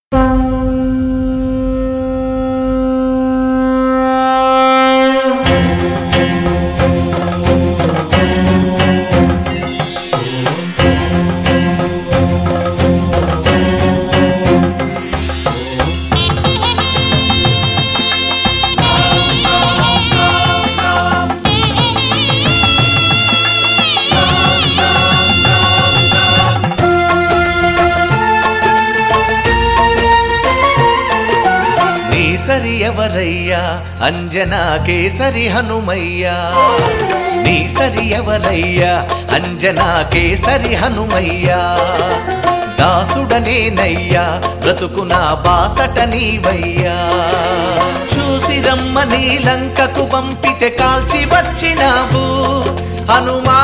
కేసరి ఎవరయ్యా అంజనా కేసరి హనుమయ్యా నీ సరి ఎవరయ్యా అంజనా కేసరి హనుమయ్యా దాసుడనేనయ్యా బ్రతుకున బాసట నీవయ్యా చూసి రమ్మ లంకకు పంపితే కాల్చి వచ్చినావు హనుమా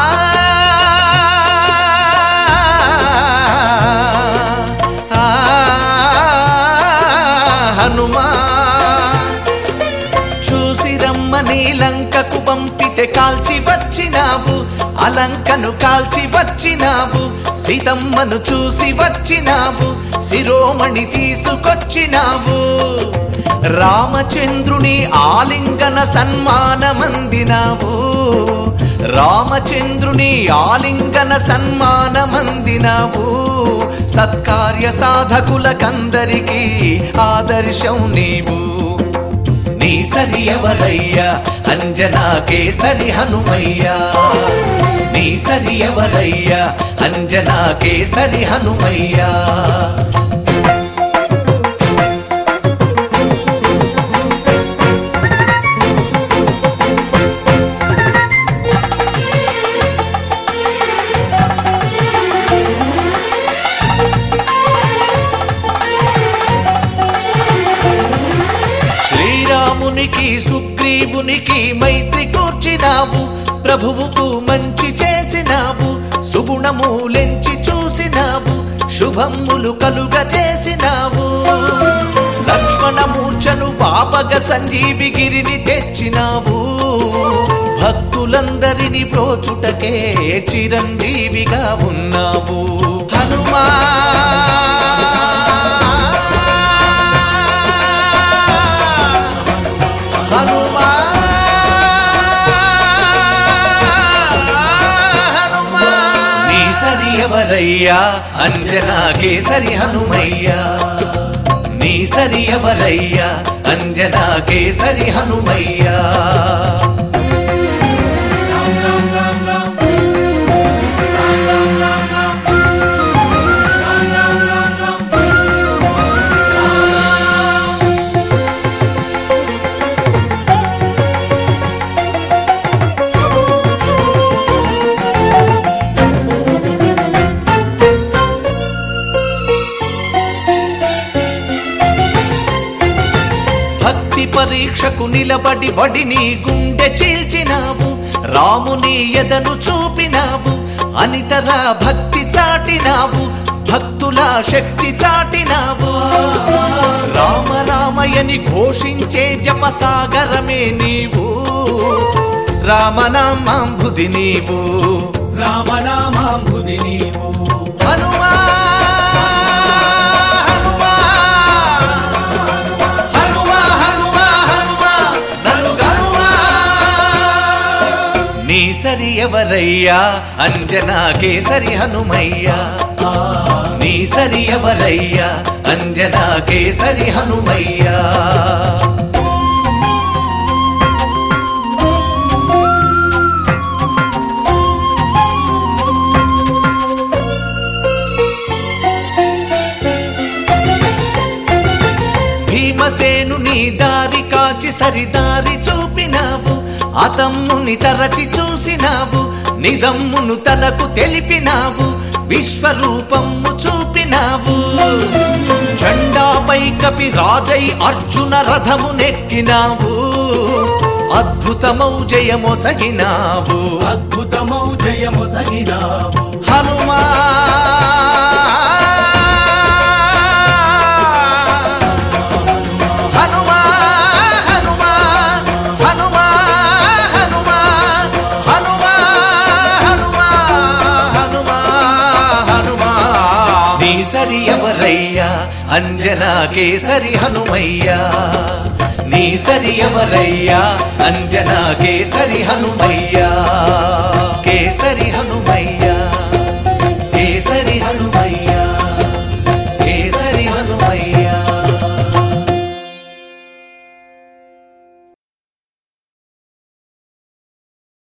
ఆ, హనుమా చూసి రమ్మని లంకకు పంపితే కాల్చి వచ్చినావు అలంకను కాల్చి వచ్చినావు సీతమ్మను చూసి వచ్చినావు శిరోమణి తీసుకొచ్చినావు రామచంద్రుని ఆలింగన సన్మానమందినావు రామచంద్రుని ఆలింగన సన్మానమందినావు సత్కార్య సాధకులకందరికీ ఆదర్శం నీవు నీ సరి ఎవరయ్యా అంజనా కేసరి హనుమయ్యా నీ సరి ఎవరయ్యా అంజనా కేసరి హనుమయ్యా శ్రీరామునికి సుగ్రీవునికి మైత్రి కూర్చినావు ప్రభువుకు మంచి చేసినావు సుగుణములెంచి చూసినావు శుభములు కలుగ చేసినావు లక్ష్మణ మూర్ఛను పాపగ సంజీవి గిరిని తెచ్చినావు భక్తులందరిని ప్రోచుటకే చిరంజీవిగా ఉన్నావు హనుమా హనుమా హనుమా నీ సరి ఎవరయ్యా అంజనా కేసరి హనుమయ్యా నీ సరి ఎవరయ్యా అంజనా కేసరి హనుమయ్యా భక్తి పరీక్షకు నిలబడి వడిని గుండె చీల్చినావు రాముని ఎదను చూపినావు అనితర భక్తి చాటినావు భక్తుల శక్తి చాటినావు రామ రామయని ఘోషించే జపసాగరమే నీవు రామనామాంబుది నీవు రామనామాంబుది నీవు హనుమా హనుమా హనుమా హనుమా హనుమా నన్ను గనుమా నీ సరి ఎవరయ్యా అంజనా కేసరి హనుమయ్యా నీ సరి ఎవరయ్యా అంజనా కేసరి హనుమయ్యా భీమసేను నీ దారి కాచి సరిదారి చూపినావు అతమ్ముని తరచి చూసినావు నిదమ్మును తనకు తెలిపినావు విశ్వరూపము చూపినావు జెండాపై కపి రాజై అర్జున రథము నెక్కినావు అద్భుతమౌ జయమొసగినావు అద్భుతమౌ జయము సగినావు హనుమా హనుమా హనుమా హనుమా హనుమా హనుమా హనుమా హనుమా హనుమా నీ సరి ఎవరయ్యా అంజనా కేసరి హనుమయ్యా నీ సరి ఎవరయ్యా అంజనా కేసరి హనుమయ్యా కేసరి హనుమయ్యా